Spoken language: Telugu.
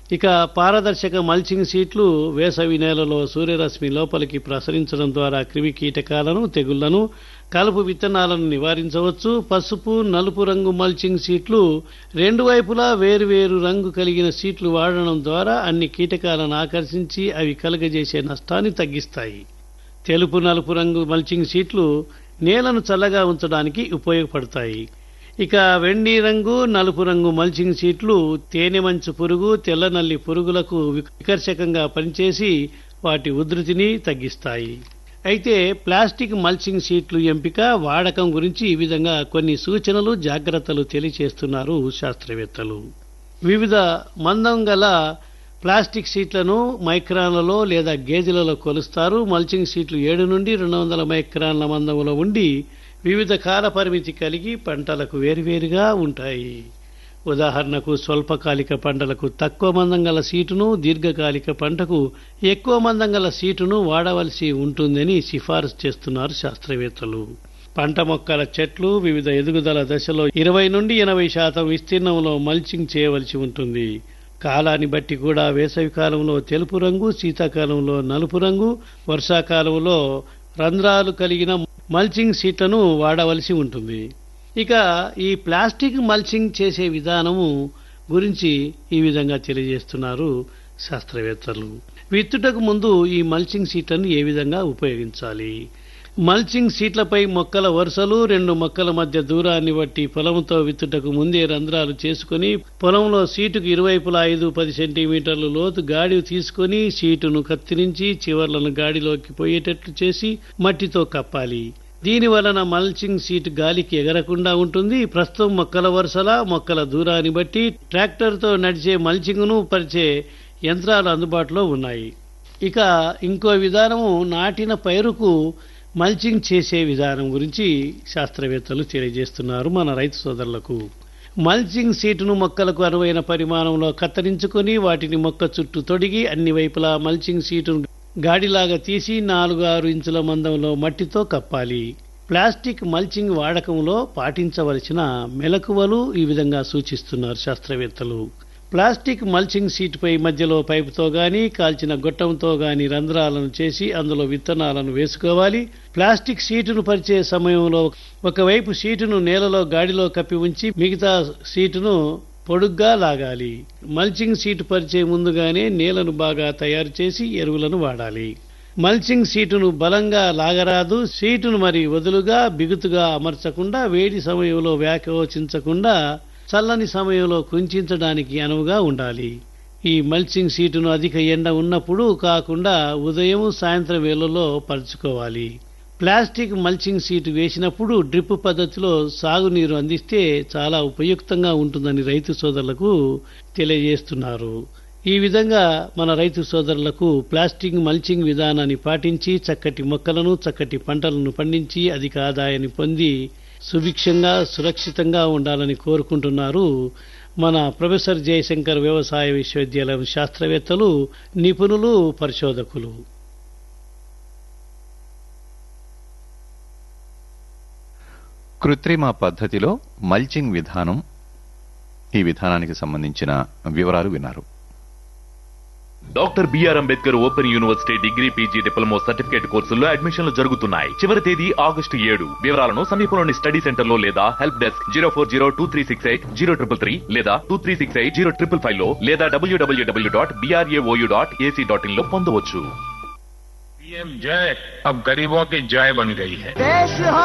ఇక పారదర్శక మల్చింగ్ షీట్లు వేసవి నేలలో సూర్యరశ్మి లోపలికి ప్రసరించడం ద్వారా క్రిమి కీటకాలను తెగుళ్లను కలుపు విత్తనాలను నివారించవచ్చు పసుపు నలుపు రంగు మల్చింగ్ షీట్లు రెండు వైపులా వేరువేరు రంగు కలిగిన షీట్లు వాడడం ద్వారా అన్ని కీటకాలను ఆకర్షించి అవి కలుగజేసే నష్టాన్ని తగ్గిస్తాయి తెలుపు నలుపు రంగు మల్చింగ్ షీట్లు నేలను చల్లగా ఉంచడానికి ఉపయోగపడతాయి ఇక వెండి రంగు నలుపు రంగు మల్చింగ్ షీట్లు తేనె మంచు పురుగు తెల్ల నల్లి పురుగులకు వికర్షకంగా పనిచేసి వాటి ఉధృతిని తగ్గిస్తాయి అయితే ప్లాస్టిక్ మల్చింగ్ షీట్లు ఎంపిక వాడకం గురించి ఈ విధంగా కొన్ని సూచనలు జాగ్రత్తలు తెలియచేస్తున్నారు శాస్త్రవేత్తలు వివిధ మందం గల ప్లాస్టిక్ షీట్లను మైక్రాన్లలో లేదా గేజీలలో కొలుస్తారు మల్చింగ్ షీట్లు ఏడు నుండి రెండు వందల మైక్రాన్ల మందంలో ఉండి వివిధ కాల పరిమితి కలిగి పంటలకు వేరువేరుగా ఉంటాయి ఉదాహరణకు స్వల్పకాలిక పంటలకు తక్కువ మందం గల సీటును దీర్ఘకాలిక పంటకు ఎక్కువ మందం గల సీటును వాడవలసి ఉంటుందని సిఫారసు చేస్తున్నారు శాస్త్రవేత్తలు పంట మొక్కల చెట్లు వివిధ ఎదుగుదల దశలో ఇరవై నుండి ఎనభై శాతం విస్తీర్ణంలో మల్చింగ్ చేయవలసి ఉంటుంది కాలాన్ని బట్టి కూడా వేసవి కాలంలో తెలుపు రంగు శీతాకాలంలో నలుపు రంగు వర్షాకాలంలో రంధ్రాలు కలిగిన మల్చింగ్ షీట్లను వాడవలసి ఉంటుంది ఇక ఈ ప్లాస్టిక్ మల్చింగ్ చేసే విధానము గురించి ఈ విధంగా తెలియజేస్తున్నారు శాస్త్రవేత్తలు విత్తుటకు ముందు ఈ మల్చింగ్ షీట్లను ఏ విధంగా ఉపయోగించాలి మల్చింగ్ షీట్లపై మొక్కల వరుసలు రెండు మొక్కల మధ్య దూరాన్ని బట్టి పొలంతో విత్తుటకు ముందే రంధ్రాలు చేసుకుని పొలంలో సీటుకు ఇరువైపులా ఐదు పది సెంటీమీటర్లు లోతు గాడి తీసుకుని షీటును కత్తిరించి చివర్లను గాడిలోకి పోయేటట్లు చేసి మట్టితో కప్పాలి దీని వలన మల్చింగ్ షీట్ గాలికి ఎగరకుండా ఉంటుంది ప్రస్తుతం మొక్కల వరుసల మొక్కల దూరాన్ని బట్టి ట్రాక్టర్తో నడిచే మల్చింగ్ను పరిచే యంత్రాలు అందుబాటులో ఉన్నాయి ఇక ఇంకో విధానము నాటిన పైరుకు మల్చింగ్ చేసే విధానం గురించి శాస్త్రవేత్తలు తెలియజేస్తున్నారు మన రైతు సోదరులకు మల్చింగ్ సీటును మొక్కలకు అనువైన పరిమాణంలో కత్తిరించుకొని వాటిని మొక్క చుట్టూ తొడిగి అన్ని వైపులా మల్చింగ్ సీటును గాడిలాగా తీసి నాలుగు ఆరు ఇంచుల మందంలో మట్టితో కప్పాలి ప్లాస్టిక్ మల్చింగ్ వాడకంలో పాటించవలసిన మెలకువలు ఈ విధంగా సూచిస్తున్నారు శాస్త్రవేత్తలు ప్లాస్టిక్ మల్చింగ్ షీట్పై మధ్యలో పైపుతో గాని కాల్చిన గొట్టంతో గాని రంధ్రాలను చేసి అందులో విత్తనాలను వేసుకోవాలి ప్లాస్టిక్ షీటును పరిచే సమయంలో ఒకవైపు షీటును నేలలో గాడిలో కప్పి ఉంచి మిగతా షీటును పొడుగ్గా లాగాలి మల్చింగ్ షీట్ పరిచే ముందుగానే నేలను బాగా తయారు చేసి ఎరువులను వాడాలి మల్చింగ్ సీటును బలంగా లాగరాదు సీటును మరి వదులుగా బిగుతుగా అమర్చకుండా వేడి సమయంలో వ్యాకోచించకుండా చల్లని సమయంలో కుంచించడానికి అనువుగా ఉండాలి ఈ మల్చింగ్ సీటును అధిక ఎండ ఉన్నప్పుడు కాకుండా ఉదయం సాయంత్రం వేళల్లో పరుచుకోవాలి ప్లాస్టిక్ మల్చింగ్ సీటు వేసినప్పుడు డ్రిప్ పద్ధతిలో సాగునీరు అందిస్తే చాలా ఉపయుక్తంగా ఉంటుందని రైతు సోదరులకు తెలియజేస్తున్నారు ఈ విధంగా మన రైతు సోదరులకు ప్లాస్టిక్ మల్చింగ్ విధానాన్ని పాటించి చక్కటి మొక్కలను చక్కటి పంటలను పండించి అధిక ఆదాయాన్ని పొంది సుభిక్షంగా సురక్షితంగా ఉండాలని కోరుకుంటున్నారు మన ప్రొఫెసర్ జయశంకర్ వ్యవసాయ విశ్వవిద్యాలయం శాస్త్రవేత్తలు నిపుణులు పరిశోధకులు కృత్రిమ పద్ధతిలో మల్చింగ్ విధానం ఈ విధానానికి సంబంధించిన వివరాలు విన్నారు doctor BR Ambedkar open university degree PG diploma certificate కోర్సుల్లో అడ్మిషన్లు జరుగుతున్నాయి చివరి తేదీ ఆగస్టు ఏడు వివరాలను సమీపంలోని స్టడీ సెంటర్ లో లేదా help desk zero four zero two three six eight zero triple three లేదా two three six eight zero triple five లో లేదా W W W dot BRAOU dot AC dot in లో పొందవచ్చు पीएम जय अब गरीबों की जय बन गई है देश हो